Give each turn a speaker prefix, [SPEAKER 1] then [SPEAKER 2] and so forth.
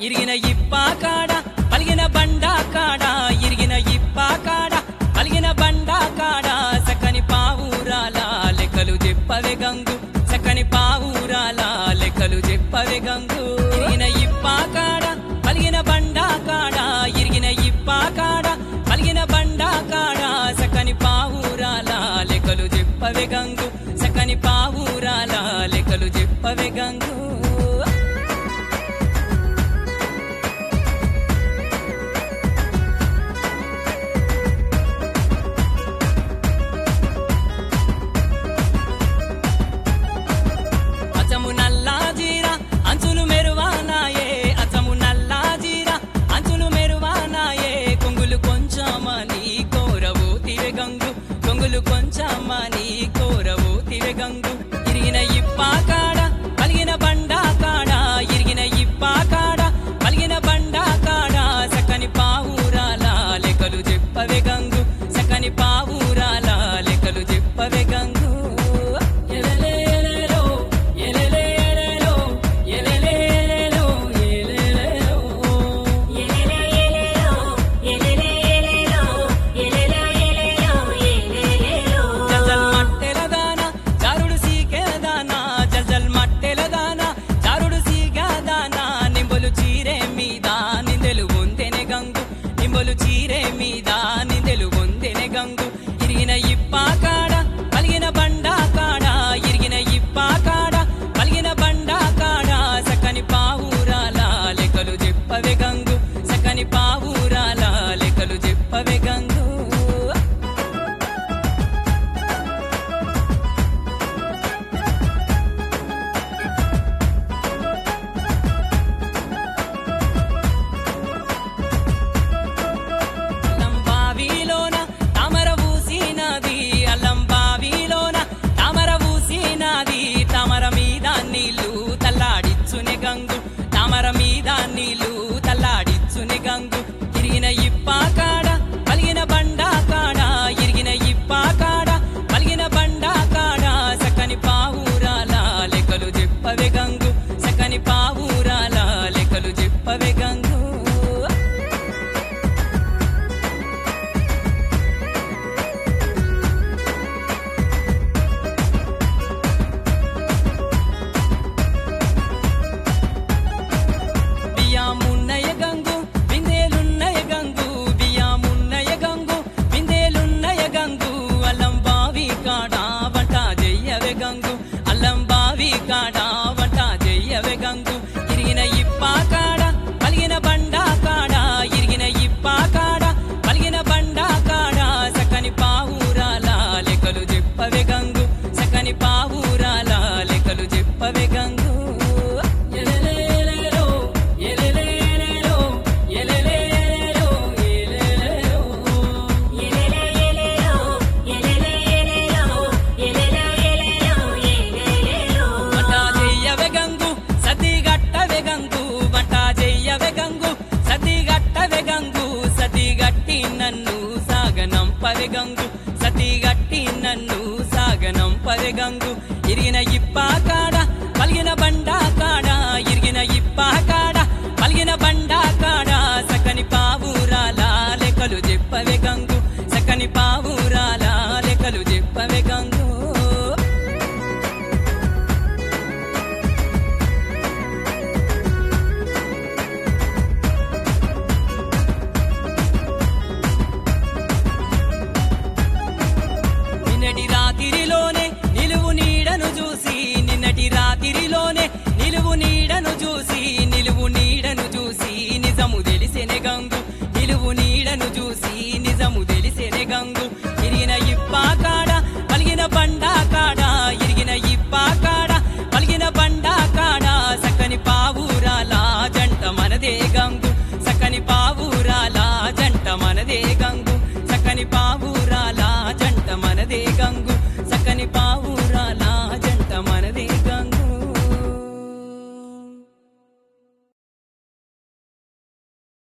[SPEAKER 1] ఇరిగిన ఇప్పా కాడ పలిగిన బండా కాడ ఇరిగిన ఇప్పా కాడ పలిగిన బండా కాడ సకని పావురాల లెక్కలు చెప్పవే గంగు సకని పావురాల లెక్కలు చెప్పవే గంగు ఇరిగిన ఇప్పా కాడ పలిగిన బండా కాడ ఇరిగిన ఇప్పా కాడ పలిగిన బండా కాడ సకని పావురాల లెక్కలు చెప్పవే గంగు సకని పావురాల లెక్కలు చెప్పవే గంగు అచము నల్లా జీరా అంచులు మెరువానాయే అచము నల్లా జీరా అంచులు మెరువానాయే కొంగులు కొంచెమని కోరవు తివె గంగు కొంగులు కొంచెమని కోరవు తివె గంగు ఇరిగిన ఇప్పా కాడ పలిగిన బండా కాడ ఇరిగిన ఇప్పా కాడ పలిగిన బండా కాడ సకని పావురాల లెక్కలు చెప్పవే గంగు సకని పావురాల లెక్కలు చెప్పవే గంగు ఎలలేలేలో, ఎలలేలేలో, ఎలలేలేలో, ఎలలేలో. జల్జల్ మట్టెల దానా జారుడు సీకెల దానా జల్జల్ మట్టెల దానా జారుడు సీగ దానా నింబలు చీరే మీద నిందెలు ఉందెనె గంగు నింబలు చీరే మీద నిందెలు ఉందెనె గంగు ఇరిగిన ఇప్పా కాడ పలిగిన బండా కాడ ఇరిగిన ఇప్పా కాడ పలిగిన బండా కాడ సకని పావురాల లెక్కలు చెప్పవే గంగు సకని పావురాల లెక్కలు చెప్పవే గంగు అల్లం బావిలోన తామర ఊసినది అల్లం బావిలోన తామర ఊసినది తామర మీద నీళ్ళు తల్లాడిచ్చునే గంగు తామర మీద నీళ్ళు తల్లాడిచ్చునే గంగు ఇరిగిన ఇప్పా కాడ పలిగిన బండా కాడ ఇరిగిన ఇప్పా కాడ పలిగిన బండా కాడ సకని పావురాల లెక్కలు చెప్పవే గంగు సకని పావురాల లెక్కలు చెప్పవే గంగు బియ్యామున్నయ గంగు బిందేలున్నయ గంగు బియ్యామున్నయ గంగు బిందేలున్నయ గంగు అల్లం బావి కాడ వంట చెయ్యవే గంగు అల్లం బావి కాడ వంట చెయ్యవే గంగు ఇరిగిన ఇప్పా కాడ పలిగిన బండా కాడ ఇరిగిన ఇప్పా కాడ పలిగిన బండా కాడ సకని పావురాల లెక్కలు చెప్పవే గంగు సకని పావురాల లెక్కలు చెప్పవే గంగు ఎలలేలేలో, ఎలలేలేలో, ఎలలేలేలో, ఎలలేలో. వంట చెయ్యవే గంగు సతి గట్టవే గంగు వంట చెయ్యవే గంగు సతి గట్టవే గంగు సతి గట్టి నన్ను సాగనంపవే గంగు సతి గట్టి నన్ను సాగనంపవే గంగు ఇరిగిన ఇప్పాక